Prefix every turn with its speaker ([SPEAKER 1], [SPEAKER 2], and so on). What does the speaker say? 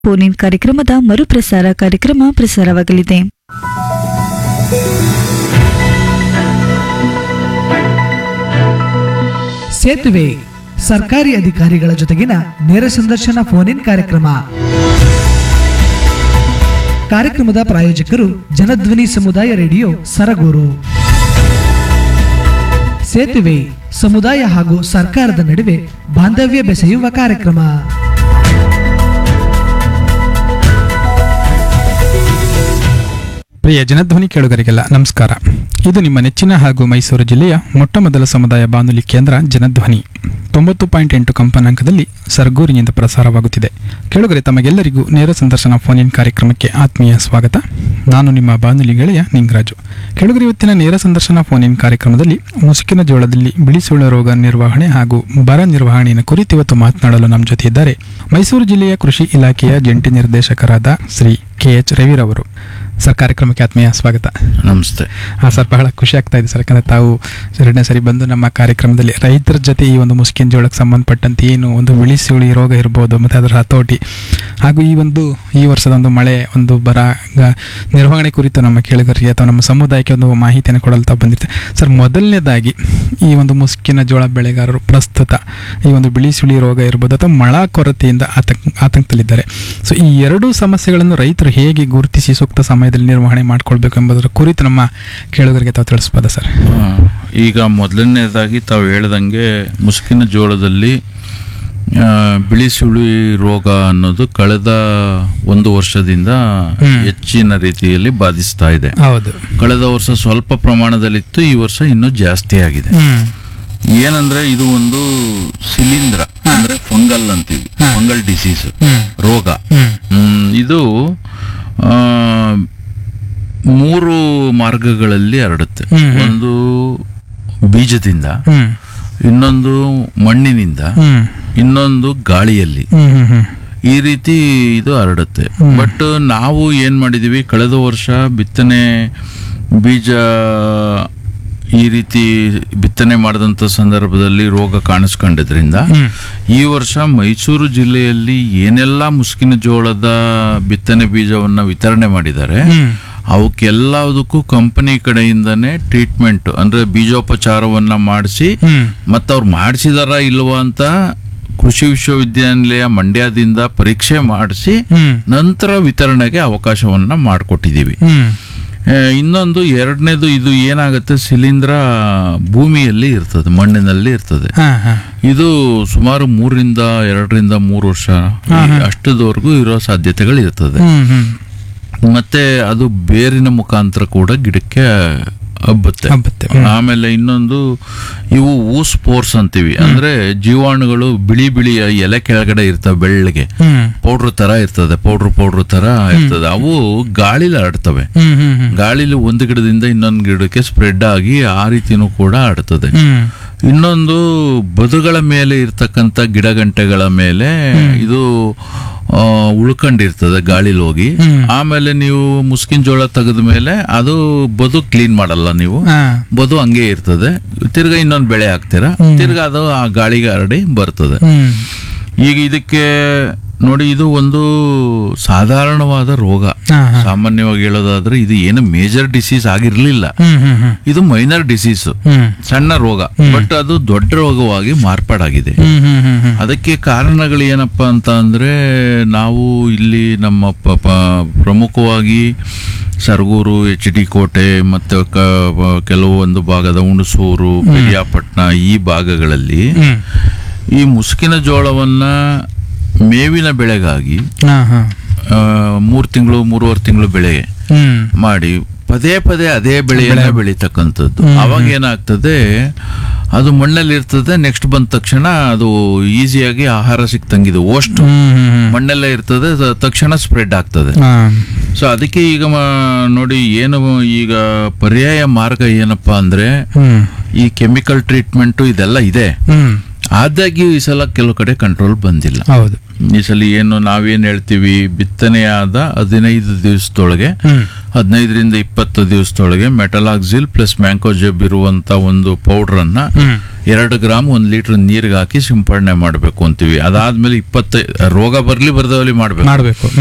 [SPEAKER 1] Phone in ಕಾರ್ಯಕ್ರಮದ ಮರುಪ್ರಸಾರ ಕಾರ್ಯಕ್ರಮ ಪ್ರಸಾರವಾಗಲಿದೆ
[SPEAKER 2] ಸೇತುವೆ ಸರ್ಕಾರಿ ಅಧಿಕಾರಿಗಳ ಜೊತೆಗಿನ ನೇರ ಸಂದರ್ಶನ ಫೋನ್ ಇನ್ ಕಾರ್ಯಕ್ರಮ ಕಾರ್ಯಕ್ರಮದ ಪ್ರಾಯೋಜಕರು ಜನಧ್ವನಿ ಸಮುದಾಯ ರೇಡಿಯೋ ಸರಗೂರು ಸೇತುವೆ ಸಮುದಾಯ ಹಾಗೂ ಸರ್ಕಾರದ ನಡುವೆ ಬಾಂಧವ್ಯ ಬೆಸೆಯುವ ಕಾರ್ಯಕ್ರಮ
[SPEAKER 3] ಪ್ರಿಯ ಜನಧ್ವನಿ ಕೇಳುಗರಿಗೆಲ್ಲ ನಮಸ್ಕಾರ ಇದು ನಿಮ್ಮ ನೆಚ್ಚಿನ ಹಾಗೂ ಮೈಸೂರು ಜಿಲ್ಲೆಯ ಮೊಟ್ಟಮೊದಲ ಸಮುದಾಯ ಬಾನುಲಿ ಕೇಂದ್ರ ಜನಧ್ವನಿ ತೊಂಬತ್ತು ಪಾಯಿಂಟ್ ಎಂಟು ಕಂಪನಾಂಕದಲ್ಲಿ ಸರ್ಗೂರಿನಿಂದ ಪ್ರಸಾರವಾಗುತ್ತಿದೆ ಕೇಳುಗರೆ ತಮಗೆಲ್ಲರಿಗೂ ನೇರ ಸಂದರ್ಶನ ಫೋನ್ ಇನ್ ಕಾರ್ಯಕ್ರಮಕ್ಕೆ ಆತ್ಮೀಯ ಸ್ವಾಗತ ನಾನು ನಿಮ್ಮ ಬಾನುಲಿ ಗೆಳೆಯ ನಿಂಗರಾಜು ಕೇಳುಗರೆ ಇವತ್ತಿನ ನೇರ ಸಂದರ್ಶನ ಫೋನ್ ಇನ್ ಕಾರ್ಯಕ್ರಮದಲ್ಲಿ ಮುಸುಕಿನ ಜೋಳದಲ್ಲಿ ಬಿಳಿಸುಳ ರೋಗ ನಿರ್ವಹಣೆ ಹಾಗೂ ಬರ ನಿರ್ವಹಣೆಯ ಕುರಿತು ಇವತ್ತು ಮಾತನಾಡಲು ನಮ್ಮ ಜೊತೆ ಇದ್ದಾರೆ ಮೈಸೂರು ಜಿಲ್ಲೆಯ ಕೃಷಿ ಇಲಾಖೆಯ ಜಂಟಿ ನಿರ್ದೇಶಕರಾದ ಶ್ರೀ ಕೆ ಎಚ್ ರವಿರವರು ಸರ್ ಕಾರ್ಯಕ್ರಮಕ್ಕೆ ಆತ್ಮೀಯ ಸ್ವಾಗತ
[SPEAKER 4] ನಮಸ್ತೆ
[SPEAKER 3] ಹಾಂ ಸರ್ ಬಹಳ ಖುಷಿ ಆಗ್ತಾ ಇದೆ ಸರ್ ಯಾಕಂದರೆ ತಾವು ಎರಡನೇ ಸರಿ ಬಂದು ನಮ್ಮ ಕಾರ್ಯಕ್ರಮದಲ್ಲಿ ರೈತರ ಜೊತೆ ಈ ಒಂದು ಮುಸ್ಕಿನ ಜೋಳಕ್ಕೆ ಸಂಬಂಧಪಟ್ಟಂತೆ ಏನು ಒಂದು ಬಿಳಿಸುಳಿ ರೋಗ ಇರ್ಬೋದು ಮತ್ತು ಅದರ ಹತೋಟಿ ಹಾಗೂ ಈ ಒಂದು ಈ ವರ್ಷದ ಒಂದು ಮಳೆ ಒಂದು ಬರ ಗ- ನಿರ್ವಹಣೆ ಕುರಿತು ನಮ್ಮ ಕೇಳುಗರಿಗೆ ಅಥವಾ ನಮ್ಮ ಸಮುದಾಯಕ್ಕೆ ಒಂದು ಮಾಹಿತಿಯನ್ನು ಕೊಡಲು ತಾವು ಬಂದಿರ್ತಾರೆ ಸರ್ ಮೊದಲನೇದಾಗಿ ಈ ಒಂದು ಮುಸ್ಕಿನ ಜೋಳ ಬೆಳೆಗಾರರು ಪ್ರಸ್ತುತ ಈ ಒಂದು ಬಿಳಿಸುಳಿ ರೋಗ ಇರ್ಬೋದು ಅಥವಾ ಮಳ ಕೊರತೆಯಿಂದ ಆತಂಕ ಆತಂಕದಲ್ಲಿದ್ದಾರೆ ಸೊ ಈ ಎರಡೂ ಸಮಸ್ಯೆಗಳನ್ನು ರೈತರು ಹೇಗೆ ಗುರುತಿಸಿ ಸೂಕ್ತ ಸಮಯದಲ್ಲಿ ನಿರ್ವಹಣೆ ಮಾಡ್ಕೊಳ್ಬೇಕು ಎಂಬುದರ ಕುರಿತು ನಮ್ಮ ಕೇಳುಗರಿಗೆ ತಾವು ತಿಳಿಸ್ಬೋದಾ ಸರ್
[SPEAKER 4] ಆ, ಈಗ ಮೊದಲನೇದಾಗಿ ತಾವು ಹೇಳ್ದಂಗೆ ಮುಸುಕಿನ ಜೋಳದಲ್ಲಿ ಆ, ಬಿಳಿ ಸುಳಿ ರೋಗ ಅನ್ನೋದು ಕಳೆದ ಒಂದು ವರ್ಷದಿಂದ
[SPEAKER 3] ಹ್ಮ್.
[SPEAKER 4] ಹೆಚ್ಚಿನ ರೀತಿಯಲ್ಲಿ ಬಾಧಿಸ್ತಾ ಇದೆ
[SPEAKER 3] ಹೌದು
[SPEAKER 4] ಕಳೆದ ವರ್ಷ ಸ್ವಲ್ಪ ಪ್ರಮಾಣದಲ್ಲಿತ್ತು ಈ ವರ್ಷ ಇನ್ನೂ ಜಾಸ್ತಿ ಆಗಿದೆ
[SPEAKER 3] ಹ್ಮ್
[SPEAKER 4] ಏನಂದ್ರೆ ಇದು ಒಂದು ಶಿಲೀಂಧ್ರ ಅಂದ್ರೆ ಫಂಗಲ್ ಅಂತೀವಿ ಫಂಗಲ್ ಡಿಸೀಸ್
[SPEAKER 3] ಹ್ಮ್
[SPEAKER 4] ರೋಗ
[SPEAKER 3] ಹ್ಮ್
[SPEAKER 4] ಹ್ಮ್, ಇದು ಆ, ಮೂರು ಮಾರ್ಗಗಳಲ್ಲಿ ಹರಡುತ್ತೆ
[SPEAKER 3] ಹ್ಮ್, ಹ್ಮ್.
[SPEAKER 4] ಒಂದು ಬೀಜದಿಂದ
[SPEAKER 3] ಹ್ಮ್
[SPEAKER 4] ಇನ್ನೊಂದು ಮಣ್ಣಿನಿಂದ
[SPEAKER 3] ಹ್ಮ್
[SPEAKER 4] ಇನ್ನೊಂದು ಗಾಳಿಯಲ್ಲಿ
[SPEAKER 3] ಹ್ಮ್ ಹ್ಮ್ ಹ್ಮ್
[SPEAKER 4] ಈ ರೀತಿ ಇದು ಹರಡುತ್ತೆ ಬಟ್ ನಾವು ಏನ್ ಮಾಡಿದೀವಿ ಕಳೆದ ವರ್ಷ ಬಿತ್ತನೆ ಬೀಜ ಈ ರೀತಿ ಬಿತ್ತನೆ ಮಾಡಿದಂಥ ಸಂದರ್ಭದಲ್ಲಿ ರೋಗ ಕಾಣಿಸ್ಕೊಂಡಿದ್ರಿಂದ
[SPEAKER 3] ಹ್ಮ್.
[SPEAKER 4] ಈ ವರ್ಷ ಮೈಸೂರು ಜಿಲ್ಲೆಯಲ್ಲಿ ಏನೆಲ್ಲ ಮುಸ್ಕಿನ ಜೋಳದ ಬಿತ್ತನೆ ಬೀಜವನ್ನ ವಿತರಣೆ ಮಾಡಿದ್ದಾರೆ
[SPEAKER 3] ಹ್ಮ್
[SPEAKER 4] ಅವಕ್ಕೆಲ್ಲದಕ್ಕೂ ಕಂಪನಿ ಕಡೆಯಿಂದನೇ ಟ್ರೀಟ್ಮೆಂಟ್ ಅಂದ್ರೆ ಬೀಜೋಪಚಾರವನ್ನ ಮಾಡಿಸಿ
[SPEAKER 3] ಹ್ಮ್
[SPEAKER 4] ಮತ್ತು ಅವ್ರು ಮಾಡಿಸಿದಾರ ಇಲ್ವಾ ಅಂತ ಕೃಷಿ ವಿಶ್ವವಿದ್ಯಾನಿಲಯ ಮಂಡ್ಯದಿಂದ ಪರೀಕ್ಷೆ ಮಾಡಿಸಿ
[SPEAKER 3] ಹ್ಮ್
[SPEAKER 4] ನಂತರ ವಿತರಣೆಗೆ ಅವಕಾಶವನ್ನ ಮಾಡಿಕೊಟ್ಟಿದ್ದೀವಿ
[SPEAKER 3] ಹ್ಮ್
[SPEAKER 4] ಆ, ಇನ್ನೊಂದು ಎರಡನೇದು ಇದು ಏನಾಗುತ್ತೆ ಶಿಲೀಂಧ್ರ ಭೂಮಿಯಲ್ಲಿ ಇರ್ತದೆ ಮಣ್ಣಿನಲ್ಲಿ ಇರ್ತದೆ
[SPEAKER 3] ಹಾ ಹಾ
[SPEAKER 4] ಇದು ಸುಮಾರು ಮೂರರಿಂದ ಎರಡರಿಂದ ಮೂರು ವರ್ಷ ಈ ಅಷ್ಟದವರೆಗೂ ಇರೋ ಸಾಧ್ಯತೆಗಳು ಇರ್ತದೆ
[SPEAKER 3] ಹ್ಮ್ ಹ್ಮ್
[SPEAKER 4] ಮತ್ತೆ ಅದು ಬೇರಿನ ಮುಖಾಂತರ ಕೂಡ ಗಿಡಕ್ಕೆ ಹಬ್ಬುತ್ತೆ
[SPEAKER 3] ಹಬ್ಬುತ್ತೆ.
[SPEAKER 4] ಆಮೇಲೆ ಇನ್ನೊಂದು ಇವು ಊಸ್ಪೋರ್ಸ್ ಅಂತೀವಿ ಅಂದ್ರೆ ಜೀವಾಣುಗಳು ಬಿಳಿ ಬಿಳಿ ಎಲೆ ಕೆಳಗಡೆ ಇರ್ತವೆ ಬೆಳ್ಳಗೆ
[SPEAKER 3] ಹ್ಮ್
[SPEAKER 4] ಪೌಡ್ರ್ ತರ ಇರ್ತದೆ ಪೌಡ್ರ್ ಪೌಡ್ರ್ ತರ ಇರ್ತದೆ ಅವು ಗಾಳಿಲಿ ಹರಡ್ತವೆ
[SPEAKER 3] ಹ್ಮ್ ಹ್ಮ್ ಹ್ಮ್
[SPEAKER 4] ಗಾಳಿಲಿ ಒಂದು ಗಿಡದಿಂದ ಇನ್ನೊಂದು ಗಿಡಕ್ಕೆ ಸ್ಪ್ರೆಡ್ ಆಗಿ ಆ ರೀತಿನೂ ಕೂಡ ಹರಡ್ತದೆ
[SPEAKER 3] ಹ್ಮ್
[SPEAKER 4] ಇನ್ನೊಂದು ಬದುಗಳ ಮೇಲೆ ಇರ್ತಕ್ಕಂಥ ಗಿಡಗಂಟೆಗಳ ಮೇಲೆ ಇದು ಆ, ಉಳ್ಕೊಂಡಿರ್ತದೆ ಗಾಳಿಲಿ ಹೋಗಿ
[SPEAKER 3] ಹ್ಮ್.
[SPEAKER 4] ಆಮೇಲೆ ನೀವು ಮುಸ್ಕಿನ ಜೋಳ ತೆಗೆದ ಮೇಲೆ ಅದು ಬದು ಕ್ಲೀನ್ ಮಾಡಲ್ಲ ನೀವು
[SPEAKER 3] ಹಾ
[SPEAKER 4] ಬದು ಹಂಗೆ ಇರ್ತದೆ ತಿರ್ಗಾ ಇನ್ನೊಂದು ಬೆಳೆ ಹಾಕ್ತೀರಾ ತಿರ್ಗಾ ಅದು ಆ ಗಾಳಿಗೆ ಹರಡಿ ಬರ್ತದೆ
[SPEAKER 3] ಹ್ಮ್
[SPEAKER 4] ಈಗ ಇದಕ್ಕೆ ನೋಡಿ ಇದು ಒಂದು ಸಾಧಾರಣವಾದ ರೋಗ
[SPEAKER 3] ಹಾ ಹಾ
[SPEAKER 4] ಸಾಮಾನ್ಯವಾಗಿ ಹೇಳೋದಾದ್ರೆ ಇದು ಏನು ಮೇಜರ್ ಡಿಸೀಸ್ ಆಗಿರ್ಲಿಲ್ಲ
[SPEAKER 3] ಹ್ಮ್ ಹ್ಮ್ ಹ್ಮ್
[SPEAKER 4] ಇದು ಮೈನರ್ ಡಿಸೀಸ್
[SPEAKER 3] ಹ್ಮ್
[SPEAKER 4] ಸಣ್ಣ ರೋಗ ಬಟ್ ಅದು ದೊಡ್ಡ ರೋಗವಾಗಿ ಮಾರ್ಪಾಡಾಗಿದೆ
[SPEAKER 3] ಹ್ಮ್ ಹ್ಮ್ ಹ್ಮ್ ಹ್ಮ್
[SPEAKER 4] ಅದಕ್ಕೆ ಕಾರಣಗಳು ಏನಪ್ಪಾ ಅಂತ ಅಂದ್ರೆ ನಾವು ಇಲ್ಲಿ ನಮ್ಮ ಪ- ಪ- ಪ್ರಮುಖವಾಗಿ ಸರಗೂರು ಎಚ್ ಡಿ ಕೋಟೆ ಮತ್ತೆ ಕ- ಕೆಲವೊಂದು ಭಾಗದ ಹುಣಸೂರು ಪಿರಿಯಾಪಟ್ಟಣ ಈ ಭಾಗಗಳಲ್ಲಿ
[SPEAKER 3] ಹ್ಮ್
[SPEAKER 4] ಈ ಮುಸುಕಿನ ಜೋಳವನ್ನ ಮೇವಿನ ಬೆಳೆಗಾಗಿ
[SPEAKER 3] ಹಾ ಹಾ
[SPEAKER 4] ಆ, ಮೂರ್ ತಿಂಗಳು ಮೂರುವರೆ ತಿಂಗಳು ಬೆಳೆ
[SPEAKER 3] ಹ್ಮ್
[SPEAKER 4] ಮಾಡಿ ಪದೇ ಪದೇ ಅದೇ ಬೆಳೆಯನ್ನ ಬೆಳೀತಕ್ಕಂಥದ್ದು ಅವಾಗ ಏನಾಗ್ತದೆ ಅದು ಮಣ್ಣಲ್ಲಿ ಇರ್ತದೆ ನೆಕ್ಸ್ಟ್ ಬಂದ ತಕ್ಷಣ ಅದು ಈಸಿಯಾಗಿ ಆಹಾರ ಸಿಕ್ತಂಗಿದೆ ಓಸ್ಟ್
[SPEAKER 3] ಹ್ಮ್ ಹ್ಮ್ ಹ್ಮ್
[SPEAKER 4] ಮಣ್ಣಲ್ಲೇ ಇರ್ತದೆ ತ- ತಕ್ಷಣ ಸ್ಪ್ರೆಡ್ ಆಗ್ತದೆ
[SPEAKER 3] ಹಾ
[SPEAKER 4] ಸೊ ಅದಕ್ಕೆ ಈಗ ಮ- ನೋಡಿ ಏನು ಈಗ ಪರ್ಯಾಯ ಮಾರ್ಗ ಏನಪ್ಪಾ ಅಂದ್ರೆ
[SPEAKER 3] ಹ್ಮ್
[SPEAKER 4] ಈ ಕೆಮಿಕಲ್ ಟ್ರೀಟ್ಮೆಂಟ್ ಇದೆಲ್ಲ ಇದೆ
[SPEAKER 3] ಹ್ಮ್
[SPEAKER 4] ಆದಾಗ್ಯೂ ಈ ಸಲ ಕೆಲವು ಕಡೆ ಕಂಟ್ರೋಲ್ ಬಂದಿಲ್ಲ
[SPEAKER 3] ಹೌದು
[SPEAKER 4] ಈ ಸಲ ಏನು ನಾವೇನ್ ಹೇಳ್ತೀವಿ ಬಿತ್ತನೆಯಾದ ಹದಿನೈದು ದಿವಸದೊಳಗೆ
[SPEAKER 3] ಹ್ಮ್
[SPEAKER 4] ಹದಿನೈದರಿಂದ ಇಪ್ಪತ್ತು ದಿವಸದೊಳಗೆ ಮೆಟಲಾಕ್ಸಿಲ್ ಪ್ಲಸ್ ಮ್ಯಾಂಕೋಜೆಬ್ ಇರುವಂತ ಒಂದು ಪೌಡರ್ ಅನ್ನ
[SPEAKER 3] ಹ್ಮ್
[SPEAKER 4] ಎರಡು ಗ್ರಾಮ್ ಒಂದ್ ಲೀಟರ್ ನೀರಿಗೆ ಹಾಕಿ ಸಿಂಪಡಣೆ ಮಾಡಬೇಕು ಅಂತೀವಿ ಅದಾದ್ಮೇಲೆ ಇಪ್ಪತ್ತ ರೋಗ ಬರ್ಲಿ ಬರ್ದವಲ್ಲಿ ಮಾಡ್ಬೇಕು
[SPEAKER 3] ಮಾಡಬೇಕು